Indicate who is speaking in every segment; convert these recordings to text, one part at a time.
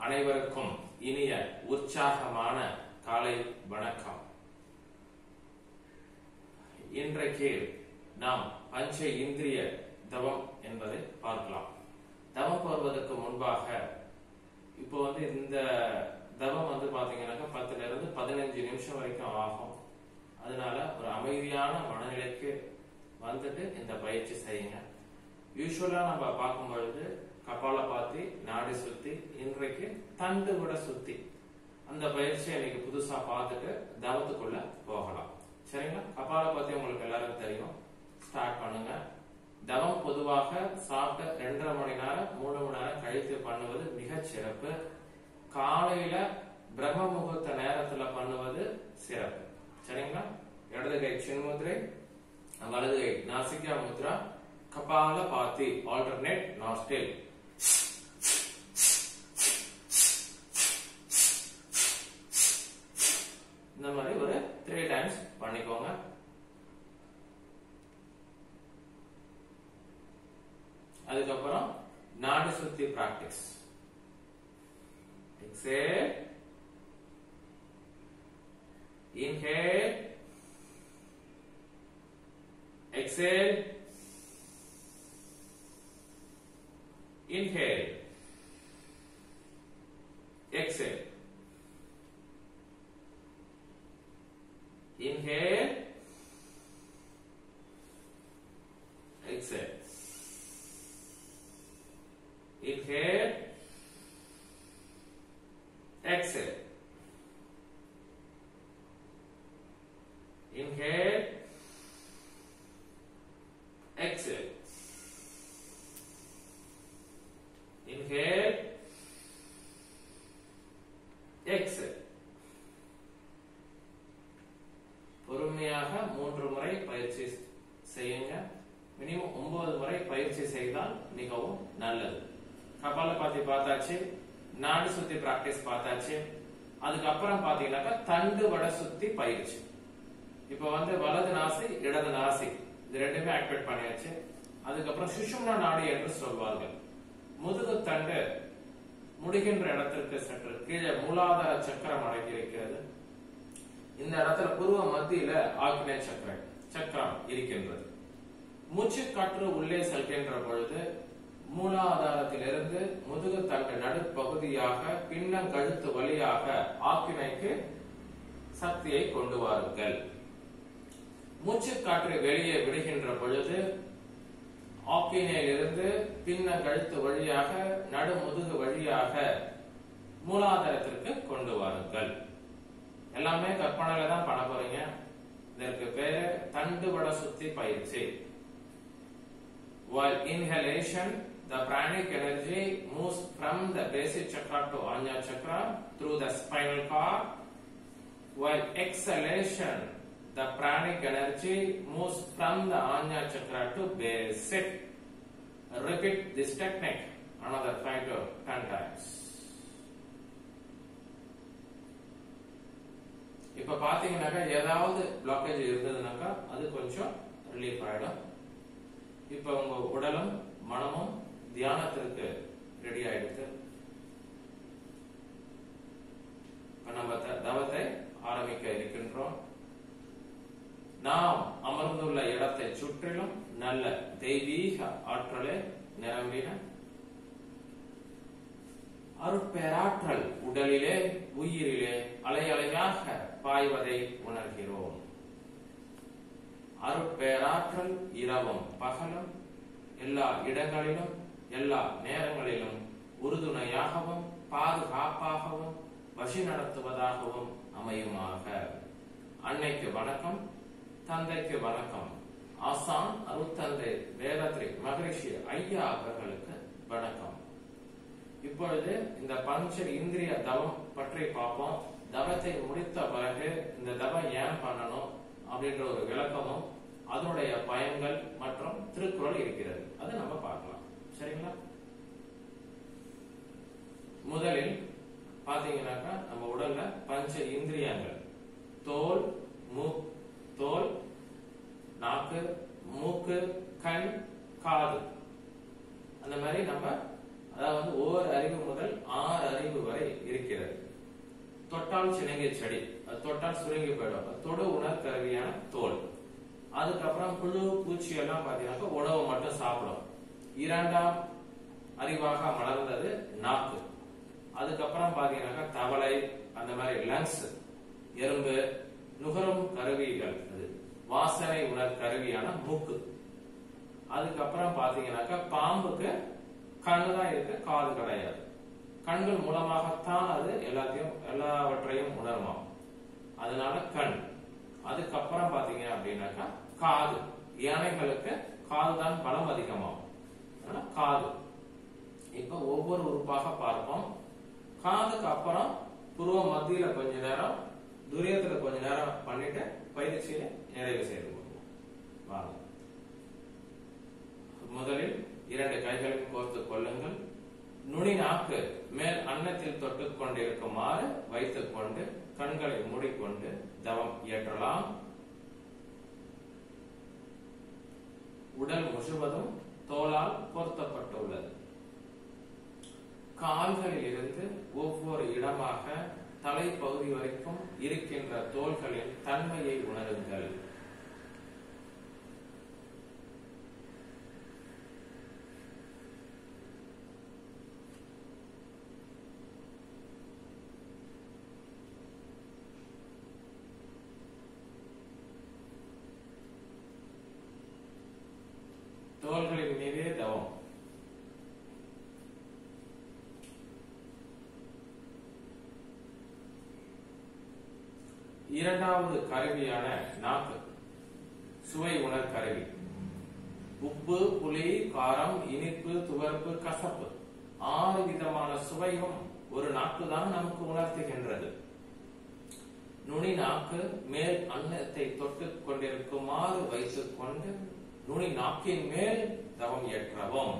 Speaker 1: அனைவருக்கும் இனிய உற்சாகமான காலை வணக்கம் இன்றைக்கு நாம் பஞ்ச இந்திரிய தவம் என்பதை பார்க்கலாம் தவம் போவதற்கு முன்பாக இப்போ வந்து இந்த தவம் வந்து பாத்தீங்கன்னாக்கா பத்துல இருந்து பதினஞ்சு நிமிஷம் வரைக்கும் ஆகும் அதனால ஒரு அமைதியான மனநிலைக்கு வந்துட்டு இந்த பயிற்சி செய்யுங்க யூஸ்வலா நம்ம பார்க்கும் பொழுது கபால பாத்தி நாடி சுத்தி இன்றைக்கு தண்டு விட சுத்தி அந்த பயிற்சியை இன்னைக்கு புதுசா பார்த்துட்டு தவத்துக்குள்ள போகலாம் சரிங்களா கபால பாத்தி உங்களுக்கு எல்லாருக்கும் தெரியும் ஸ்டார்ட் பண்ணுங்க தவம் பொதுவாக சாப்பிட்ட ரெண்டரை மணி நேரம் மூணு மணி நேரம் கழித்து பண்ணுவது மிகச் சிறப்பு காலையில பிரம்ம முகூர்த்த நேரத்துல பண்ணுவது சிறப்பு சரிங்களா இடது கை சின்முத்ரை வலது கை நாசிகா முத்ரா கபால பாத்தி ஆல்டர்னேட் நாஸ்டில் இந்த மாதிரி ஒரு த்ரீ டைம்ஸ் பண்ணிக்கோங்க அதுக்கப்புறம் நாடு சுத்தி practice exhale inhale exhale inhale exhale inhale exhale inhale exhale inhale exhale inhale exhale பொறுமையாக மூன்று முறை பயிற்சி செய்யுங்க மினிமம் ஒன்பது முறை பயிற்சி செய்தால் மிகவும் நல்லது கபால பாத்தி பார்த்தாச்சு நாடு சுத்தி பிராக்டிஸ் பார்த்தாச்சு அதுக்கப்புறம் பாத்தீங்கன்னாக்கா தண்டு வட சுத்தி பயிற்சி இப்ப வந்து வலது நாசி இடது நாசி இது ரெண்டுமே ஆக்டிவேட் பண்ணியாச்சு அதுக்கப்புறம் சுஷும்னா நாடி என்று சொல்வார்கள் முதுகு தண்டு முடிகின்ற இடத்திற்கு சற்று கீழே மூலாதார சக்கரம் அடங்கி இருக்கிறது இந்த இடத்துல புருவ மத்தியில ஆக்னே சக்கரம் சக்கரம் இருக்கின்றது மூச்சு காற்று உள்ளே செல்கின்ற பொழுது மூலாதாரத்திலிருந்து முதுகு தண்டு நடுப்பகுதியாக பின்னங்கழுத்து வழியாக ஆக்கினைக்கு சக்தியை கொண்டு வாருங்கள் மூச்சு காற்று வெளியே விடுகின்ற பொழுது ஆக்கினையிலிருந்து பின்ன கழுத்து வழியாக நடுமுதுகு வழியாக மூலாதாரத்திற்கு கொண்டு வாருங்கள் எல்லாமே கற்பனையில தான் பண்ண போறீங்க இதற்கு பேரு தண்டுவட சுத்தி பயிற்சி While inhalation, the pranic energy moves from the basic chakra to Anya chakra through the spinal cord. While exhalation, the pranic energy moves from the Anya chakra to basic. Repeat this technique another 5 to 10 times. இப்ப பாத்தீங்கன்னாக்கா ஏதாவது blockage இருந்ததுனாக்கா அது கொஞ்சம் relief ஆயிடும் இப்ப உங்க உடலும் மனமும் தியானத்திற்கு ரெடி ஆயிடுது இப்ப நம்ம தவத்தை ஆரம்பிக்க இருக்கின்றோம் நாம் அமர்ந்துள்ள இடத்தை சுற்றிலும் நல்ல தெய்வீக ஆற்றலை நிரம்பின அருட்பேராற்றல் உடலிலே உயிரிலே அலை அலையாக பாய்வதை உணர்கிறோம் அருட்பேராற்றல் இரவும் பகலும் எல்லா இடங்களிலும் எல்லா நேரங்களிலும் உறுதுணையாகவும் பாதுகாப்பாகவும் வழி நடத்துவதாகவும் அமையுமாக அன்னைக்கு வணக்கம் தந்தைக்கு வணக்கம் ஆசான் அருத்தந்தை வேதாத்ரி மகரிஷி ஐயா அவர்களுக்கு வணக்கம் இப்பொழுது இந்த பஞ்ச இந்திரிய தவம் பற்றி பார்ப்போம் தவத்தை முடித்த பிறகு இந்த தவம் ஏன் பண்ணணும் அப்படின்ற ஒரு விளக்கமும் அதனுடைய பயன்கள் மற்றும் திருக்குறள் இருக்கிறது அதை நம்ம பார்க்கலாம் சரிங்களா முதலில் பாத்தீங்கன்னாக்கா நம்ம உடல்ல பஞ்ச இந்திரியங்கள் தோல் மூ தோல் நாக்கு மூக்கு கண் காது அந்த மாதிரி நம்ம அதாவது ஓர் அறிவு முதல் ஆறு அறிவு வரை தொட்டால் சினங்கிய செடி அது தொட்டால் சுருங்கி போயிடும் அது தொடு உணர் கருவியான தோல் அதுக்கப்புறம் புழு பூச்சி எல்லாம் பாத்தீங்கன்னாக்கா உணவு மட்டும் சாப்பிடும் இரண்டாம் அறிவாக மலர்ந்தது நாக்கு அதுக்கப்புறம் பாத்தீங்கன்னாக்கா தவளை அந்த மாதிரி லங்ஸ் எறும்பு நுகரும் கருவிகள் அது வாசனை உணர் கருவியான மூக்கு அதுக்கப்புறம் பாத்தீங்கன்னாக்கா பாம்புக்கு கண்ணு தான் இருக்கு காது கிடையாது கண்கள் மூலமாகத்தான் அது எல்லாத்தையும் எல்லாவற்றையும் உணருமா அதனால கண் அதுக்கப்புறம் பாத்தீங்க அப்படின்னாக்கா காது யானைகளுக்கு காது தான் பலம் அதிகமாகும் அதனால காது இப்ப ஒவ்வொரு உறுப்பாக பார்ப்போம் காதுக்கு அப்புறம் புருவ மத்தியில கொஞ்ச நேரம் துரியத்துல கொஞ்ச நேரம் பண்ணிட்டு பயிற்சியை நிறைவு செய்து கொள்வோம் வாங்க முதலில் இரண்டு கைகளையும் கோர்த்துக் கொள்ளுங்கள் நுனி நாக்கு மேல் அன்னத்தில் தொட்டுக் கொண்டிருக்குமாறு வைத்துக் கொண்டு கண்களை மூடிக்கொண்டு தவம் இயற்றலாம் உடல் முழுவதும் தோலால் பொருத்தப்பட்டுள்ளது கால்களில் இருந்து ஒவ்வொரு இடமாக தலைப்பகுதி வரைக்கும் இருக்கின்ற தோள்களின் தன்மையை உணருங்கள் தோள்களின் மீதே தவம் இரண்டாவது கருவியான நாக்கு சுவை உணர் கருவி உப்பு புளி காரம் இனிப்பு துவர்ப்பு கசப்பு ஆறு விதமான சுவையும் ஒரு நாக்கு தான் நமக்கு உணர்த்துகின்றது நுனி நாக்கு மேல் அன்னத்தை தொட்டுக் கொண்டிருக்குமாறு வைத்துக் கொண்டு நுனி நாக்கின் மேல் தவம் ஏற்றவும்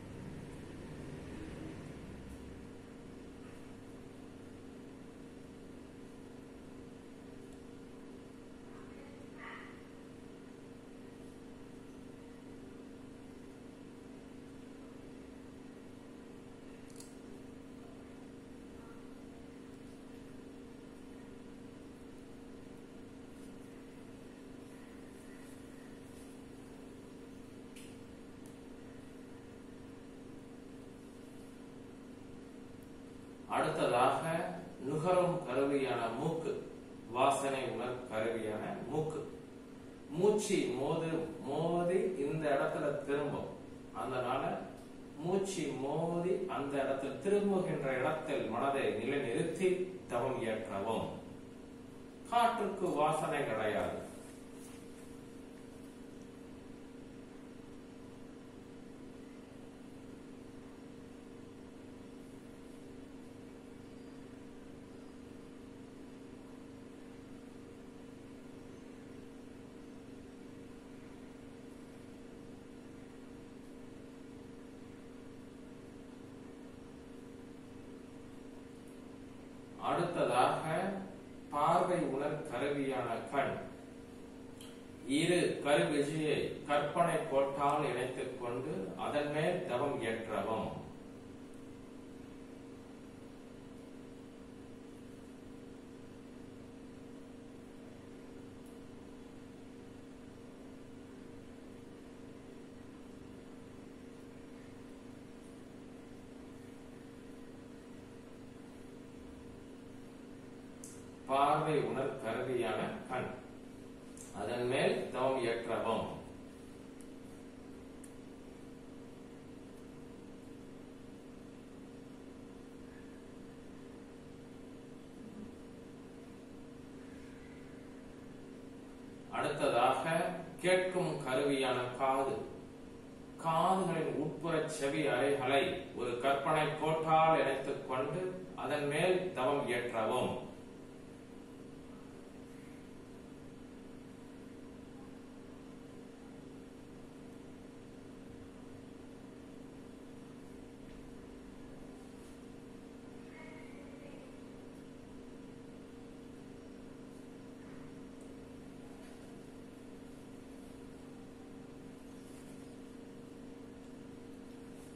Speaker 1: அடுத்ததாக நுகரும் கருவியான மூக்கு வாசனை உணர் கருவியான மூக்கு மூச்சு மோது மோதி இந்த இடத்துல திரும்பும் அதனால மூச்சு மோதி அந்த இடத்தில் திரும்புகின்ற இடத்தில் மனதை நிலைநிறுத்தி தவம் ஏற்றவும் காற்றுக்கு வாசனை கிடையாது அடுத்ததாக பார்வை உணர் கருவியான கண் இரு கருவிஜியை கற்பனை கோட்டால் இணைத்துக் கொண்டு அதன் மேல் தவம் ஏற்றவும் பார்வை உணர் கருவியான கண் அதன் மேல் தவம் ஏற்றவும் அடுத்ததாக கேட்கும் கருவியான காது காதுகளின் உட்புற செவி அறைகளை ஒரு கற்பனை கோட்டால் இணைத்துக் கொண்டு அதன் மேல் தவம் ஏற்றவும்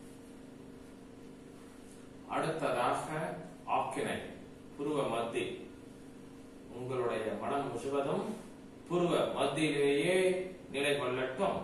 Speaker 1: அடுத்ததாக ஆக்கினை புருவ மத்தி உங்களுடைய மனம் முழுவதும் புருவ மத்தியிலேயே நிலை கொள்ளட்டும்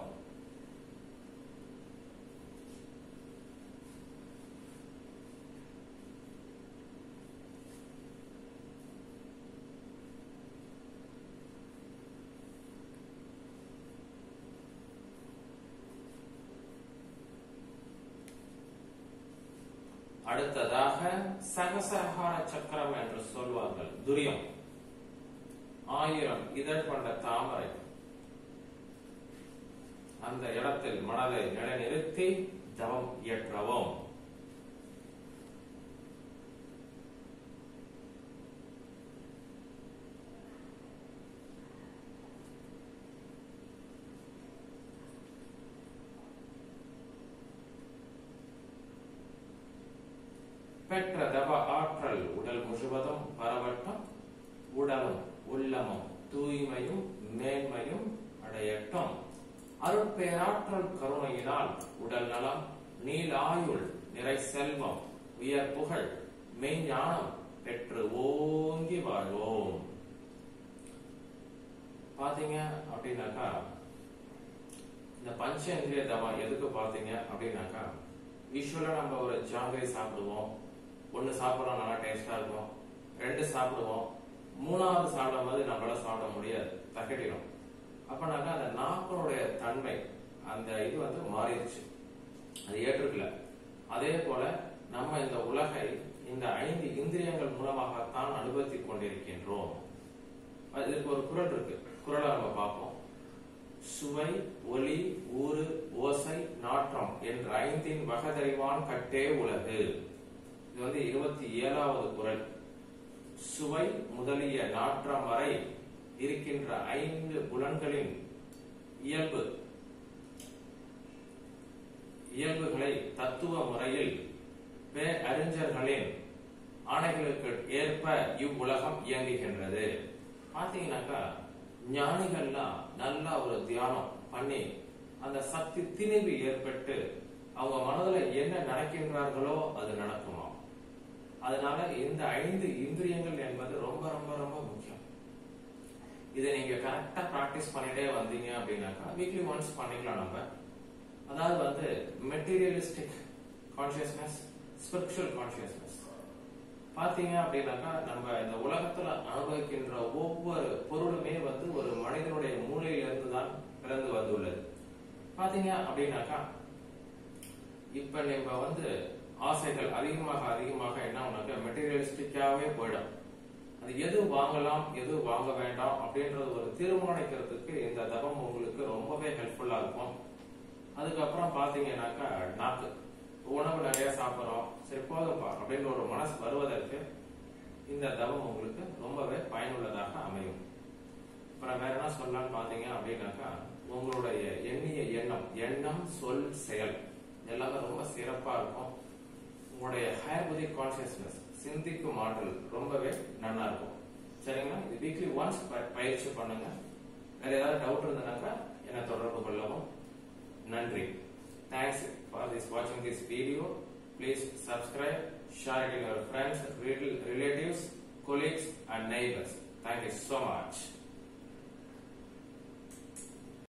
Speaker 1: அடுத்ததாக சகசரஹார சக்கரம் என்று சொல்வார்கள் துரியம் ஆயிரம் இதழ் கொண்ட தாமரை அந்த இடத்தில் மனதை நிலைநிறுத்தி தவம் இயற்றவும் பெற்ற தவ ஆற்றல் உடல் முழுவதும் பரவட்டும் உடலும் உள்ளமும் தூய்மையும் மேன்மையும் அடையட்டும் அருட்பேராற்றல் கருணையினால் உடல் நலம் நீலாயுள் நிறை செல்வம் உயர் புகழ் மெய்ஞானம் பெற்று ஓங்கி வாழ்வோம் பாத்தீங்க அப்படின்னாக்கா இந்த பஞ்சேந்திரிய தவம் எதுக்கு பாத்தீங்க அப்படின்னாக்கா யூஸ்வலா நம்ம ஒரு ஜாங்கிரி சாப்பிடுவோம் ஒன்னு சாப்பிடறோம் நல்லா டேஸ்டா இருக்கும் ரெண்டு சாப்பிடுவோம் மூணாவது சாப்பிடும் போது நம்மளால சாப்பிட முடியாது தக்கட்டிடும் அப்பனாக்கா அந்த நாக்கனுடைய தன்மை அந்த இது வந்து மாறிடுச்சு அது ஏற்றுக்கல அதே போல நம்ம இந்த உலகை இந்த ஐந்து இந்திரியங்கள் மூலமாகத்தான் அனுபவித்துக் கொண்டிருக்கின்றோம் இதுக்கு ஒரு குரல் இருக்கு குரலை நம்ம பார்ப்போம் சுவை ஒலி ஊறு ஓசை நாற்றம் என்ற ஐந்தின் வகதறிவான் கட்டே உலகு இது வந்து இருபத்தி ஏழாவது குரல் சுவை முதலிய நாற்றம் வரை இருக்கின்ற ஐந்து புலன்களின் இயல்பு இயல்புகளை தத்துவ முறையில் பே அறிஞர்களின் ஆணைகளுக்கு ஏற்ப இவ்வுலகம் இயங்குகின்றது பாத்தீங்கன்னாக்கா ஞானிகள்லாம் நல்லா ஒரு தியானம் பண்ணி அந்த சக்தி திணிவு ஏற்பட்டு அவங்க மனதுல என்ன நினைக்கின்றார்களோ அது நடக்குமா அதனால இந்த ஐந்து இந்திரியங்கள் என்பது ரொம்ப ரொம்ப ரொம்ப முக்கியம் இதை நீங்க கரெக்டா பிராக்டிஸ் பண்ணிட்டே வந்தீங்க அப்படின்னாக்கா வீக்லி ஒன்ஸ் பண்ணிக்கலாம் நம்ம அதாவது வந்து மெட்டீரியலிஸ்டிக் கான்சியஸ்னஸ் ஸ்பிரிச்சுவல் கான்சியஸ்னஸ் பாத்தீங்க அப்படின்னாக்கா நம்ம இந்த உலகத்துல அனுபவிக்கின்ற ஒவ்வொரு பொருளுமே வந்து ஒரு மனிதனுடைய மூளையிலிருந்து தான் பிறந்து வந்துள்ளது பாத்தீங்க அப்படின்னாக்கா இப்ப நம்ம வந்து ஆசைகள் அதிகமாக அதிகமாக என்ன ஆகுனாக்கா மெட்டீரியலிஸ்டிக்காவே போயிடும் அது எது வாங்கலாம் எது வாங்க வேண்டாம் அப்படின்றது ஒரு தீர்மானிக்கிறதுக்கு இந்த தபம் உங்களுக்கு ரொம்பவே ஹெல்ப்ஃபுல்லா இருக்கும் அதுக்கப்புறம் பாத்தீங்கன்னாக்கா நாக்கு உணவு நிறைய சாப்பிட்றோம் சரி போதும்பா அப்படின்ற ஒரு மனசு வருவதற்கு இந்த தவம் உங்களுக்கு ரொம்பவே பயனுள்ளதாக அமையும் அப்புறம் வேற என்ன சொல்லலாம்னு பாத்தீங்க அப்படின்னாக்கா உங்களுடைய எண்ணிய எண்ணம் எண்ணம் சொல் செயல் எல்லாமே ரொம்ப சிறப்பா இருக்கும் உங்களுடைய ஹையர்பதிக் கான்சியஸ்னஸ் சிந்திக்கும் ஆற்றல் ரொம்பவே நல்லா இருக்கும் சரிங்களா இது வீக்லி ஒன்ஸ் பயிற்சி பண்ணுங்க வேற ஏதாவது டவுட் இருந்ததுனாக்கா என்னை தொடர்பு கொள்ளவும் நன்றி Thanks for this watching this video. Please subscribe, share it in your friends, rel- relatives, colleagues and neighbors. Thank you so much.